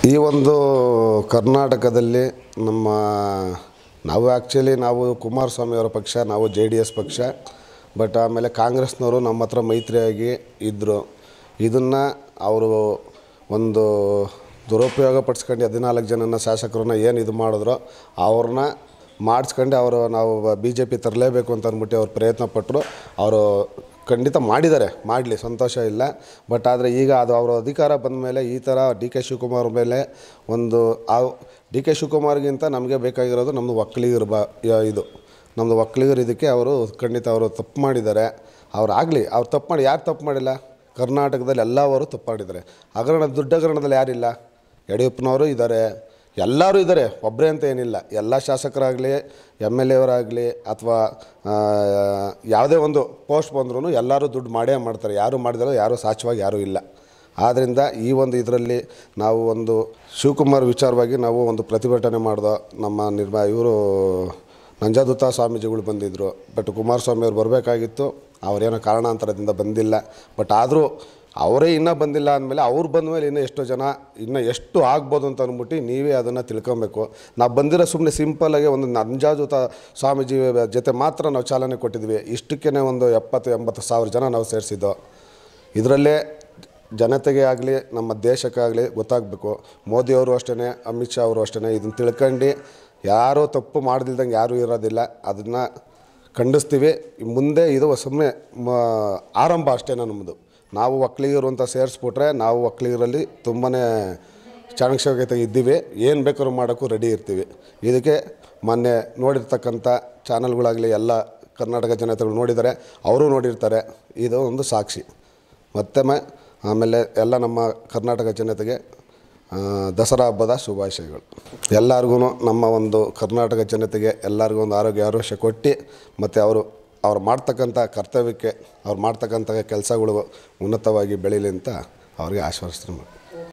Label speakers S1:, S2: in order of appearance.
S1: ಈ ಒಂದು ಕರ್ನಾಟಕದಲ್ಲಿ ನಮ್ಮ ನಾವು ಆ್ಯಕ್ಚುಲಿ ನಾವು ಕುಮಾರಸ್ವಾಮಿ ಅವರ ಪಕ್ಷ ನಾವು ಜೆ ಡಿ ಎಸ್ ಪಕ್ಷ ಬಟ್ ಆಮೇಲೆ ಕಾಂಗ್ರೆಸ್ನವರು ನಮ್ಮ ಹತ್ರ ಮೈತ್ರಿಯಾಗಿ ಇದ್ದರು ಇದನ್ನು ಅವರು ಒಂದು ದುರುಪಯೋಗ ಪಡಿಸ್ಕೊಂಡು ಹದಿನಾಲ್ಕು ಜನನ ಶಾಸಕರನ್ನ ಏನು ಇದು ಮಾಡಿದ್ರು ಅವ್ರನ್ನ ಮಾಡಿಸ್ಕೊಂಡು ಅವರು ನಾವು ಬಿ ಜೆ ಪಿ ತರಲೇಬೇಕು ಅಂತ ಅಂದ್ಬಿಟ್ಟು ಅವ್ರು ಪ್ರಯತ್ನ ಪಟ್ಟರು ಅವರು ಖಂಡಿತ ಮಾಡಿದ್ದಾರೆ ಮಾಡಲಿ ಸಂತೋಷ ಇಲ್ಲ ಬಟ್ ಆದರೆ ಈಗ ಅದು ಅವರ ಅಧಿಕಾರ ಬಂದ ಮೇಲೆ ಈ ಥರ ಡಿ ಕೆ ಶಿವಕುಮಾರ್ ಮೇಲೆ ಒಂದು ಆ ಡಿ ಕೆ ಶಿವಕುಮಾರ್ಗಿಂತ ನಮಗೆ ಬೇಕಾಗಿರೋದು ನಮ್ಮದು ಒಕ್ಕಲಿಗರು ಬ ಯ- ಇದು ನಮ್ಮದು ಒಕ್ಕಲಿಗರು ಇದಕ್ಕೆ ಅವರು ಖಂಡಿತ ಅವರು ತಪ್ಪು ಮಾಡಿದ್ದಾರೆ ಅವ್ರು ಆಗಲಿ ಅವ್ರು ತಪ್ಪು ಮಾಡಿ ಯಾರು ತಪ್ಪು ಮಾಡಿಲ್ಲ ಕರ್ನಾಟಕದಲ್ಲಿ ಎಲ್ಲವರು ತಪ್ಪು ಮಾಡಿದ್ದಾರೆ ಹಗರಣ ದುಡ್ಡು ಹಗರಣದಲ್ಲಿ ಯಾರಿಲ್ಲ ಯಡಿಯೂರಪ್ಪನವರು ಇದ್ದಾರೆ ಎಲ್ಲರೂ ಇದ್ದಾರೆ ಒಬ್ಬರೇ ಅಂತ ಏನಿಲ್ಲ ಎಲ್ಲ ಶಾಸಕರಾಗಲಿ ಎಮ್ ಎಲ್ ಎವರಾಗಲಿ ಅಥವಾ ಯಾವುದೇ ಒಂದು ಪೋಸ್ಟ್ ಬಂದ್ರೂ ಎಲ್ಲರೂ ದುಡ್ಡು ಮಾಡೇ ಮಾಡ್ತಾರೆ ಯಾರು ಮಾಡಿದಾರೋ ಯಾರೂ ಸಾಚವಾಗಿ ಯಾರೂ ಇಲ್ಲ ಆದ್ದರಿಂದ ಈ ಒಂದು ಇದರಲ್ಲಿ ನಾವು ಒಂದು ಶಿವಕುಮಾರ್ ವಿಚಾರವಾಗಿ ನಾವು ಒಂದು ಪ್ರತಿಭಟನೆ ಮಾಡ್ದೋ ನಮ್ಮ ನಿರ್ಮ ಇವರು ನಂಜಾದುತ್ತ ಸ್ವಾಮೀಜಿಗಳು ಬಂದಿದ್ದರು ಬಟ್ ಕುಮಾರಸ್ವಾಮಿ ಅವ್ರು ಬರಬೇಕಾಗಿತ್ತು ಅವರೇನೋ ಕಾರಣಾಂತರದಿಂದ ಬಂದಿಲ್ಲ ಬಟ್ ಆದರೂ ಅವರೇ ಇನ್ನೂ ಬಂದಿಲ್ಲ ಅಂದಮೇಲೆ ಅವ್ರು ಬಂದ ಮೇಲೆ ಇನ್ನೂ ಎಷ್ಟೋ ಜನ ಇನ್ನೂ ಎಷ್ಟು ಆಗ್ಬೋದು ಅಂತ ಅಂದ್ಬಿಟ್ಟು ನೀವೇ ಅದನ್ನು ತಿಳ್ಕೊಬೇಕು ನಾವು ಬಂದಿರೋ ಸುಮ್ಮನೆ ಸಿಂಪಲ್ಲಾಗಿ ಒಂದು ನಂಜಾಜುತ ಸ್ವಾಮೀಜಿ ಜೊತೆ ಮಾತ್ರ ನಾವು ಚಾಲನೆ ಕೊಟ್ಟಿದ್ವಿ ಇಷ್ಟಕ್ಕೇ ಒಂದು ಎಪ್ಪತ್ತು ಎಂಬತ್ತು ಸಾವಿರ ಜನ ನಾವು ಸೇರಿಸಿದ್ದು ಇದರಲ್ಲೇ ಜನತೆಗೆ ಆಗಲಿ ನಮ್ಮ ದೇಶಕ್ಕಾಗಲಿ ಗೊತ್ತಾಗಬೇಕು ಮೋದಿಯವರು ಅಷ್ಟೇ ಅಮಿತ್ ಶಾ ಅವರು ಅಷ್ಟೇ ಇದನ್ನು ತಿಳ್ಕೊಂಡು ಯಾರೂ ತಪ್ಪು ಮಾಡ್ದಿಲ್ದಂಗೆ ಯಾರೂ ಇರೋದಿಲ್ಲ ಅದನ್ನು ಖಂಡಿಸ್ತೀವಿ ಮುಂದೆ ಇದು ಸುಮ್ಮನೆ ಆರಂಭ ಅಷ್ಟೇ ನಮ್ಮದು ನಾವು ಒಕ್ಕಲಿಗರು ಅಂತ ಸೇರಿಸ್ಬಿಟ್ರೆ ನಾವು ಒಕ್ಕಲಿಗರಲ್ಲಿ ತುಂಬಾ ಚಾಣಕ್ಷತೆ ಇದ್ದೀವಿ ಏನು ಬೇಕಾದ್ರೂ ಮಾಡೋಕ್ಕೂ ರೆಡಿ ಇರ್ತೀವಿ ಇದಕ್ಕೆ ಮೊನ್ನೆ ನೋಡಿರ್ತಕ್ಕಂಥ ಚಾನಲ್ಗಳಾಗಲಿ ಎಲ್ಲ ಕರ್ನಾಟಕ ಜನತೆಗಳು ನೋಡಿದ್ದಾರೆ ಅವರು ನೋಡಿರ್ತಾರೆ ಇದು ಒಂದು ಸಾಕ್ಷಿ ಮತ್ತೊಮ್ಮೆ ಆಮೇಲೆ ಎಲ್ಲ ನಮ್ಮ ಕರ್ನಾಟಕ ಜನತೆಗೆ ಆ, ದಸರಾ ಹಬ್ಬದ ಶುಭಾಶಯಗಳು ಎಲ್ಲರಿಗೂ ನಮ್ಮ ಒಂದು ಕರ್ನಾಟಕ ಜನತೆಗೆ ಎಲ್ಲರಿಗೂ ಒಂದು ಆರೋಗ್ಯ ಆರೋಗ್ಯ ಕೊಟ್ಟು ಮತ್ತು ಅವರು ಅವ್ರು ಮಾಡ್ತಕ್ಕಂಥ ಕರ್ತವ್ಯಕ್ಕೆ ಅವ್ರು ಮಾಡ್ತಕ್ಕಂಥ ಕೆಲಸಗಳು ಉನ್ನತವಾಗಿ ಬೆಳೀಲಿ ಅಂತ ಅವ್ರಿಗೆ ಆಶ್ವಾಸನೆ ಮಾಡಿ